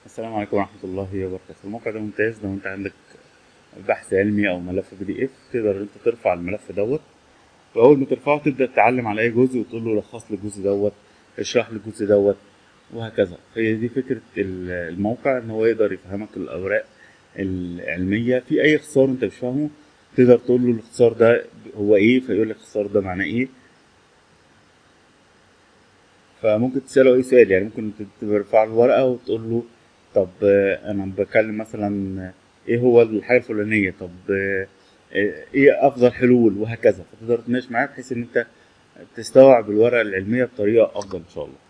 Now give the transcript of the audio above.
السلام عليكم ورحمة الله وبركاته الموقع ده ممتاز لو انت عندك بحث علمي او ملف بي دي اف تقدر انت ترفع الملف دوت واول ما ترفعه تبدأ تتعلم على اي جزء وتقول له لخص لي الجزء دوت اشرح لي الجزء دوت وهكذا هي دي فكرة ال- الموقع ان هو يقدر يفهمك الاوراق العلمية في اي اختصار انت مش فاهمه تقدر تقول له الاختصار ده هو ايه فيقول لك الاختصار ده معناه ايه فممكن تسأله أي سؤال يعني ممكن ت- ترفع له ورقة وتقول له طب آه، أنا بتكلم مثلا آه، إيه هو الحاجة الفلانية طب آه، آه، إيه أفضل حلول وهكذا فتقدر تناقش معاه بحيث إن أنت تستوعب الورقة العلمية بطريقة أفضل إن شاء الله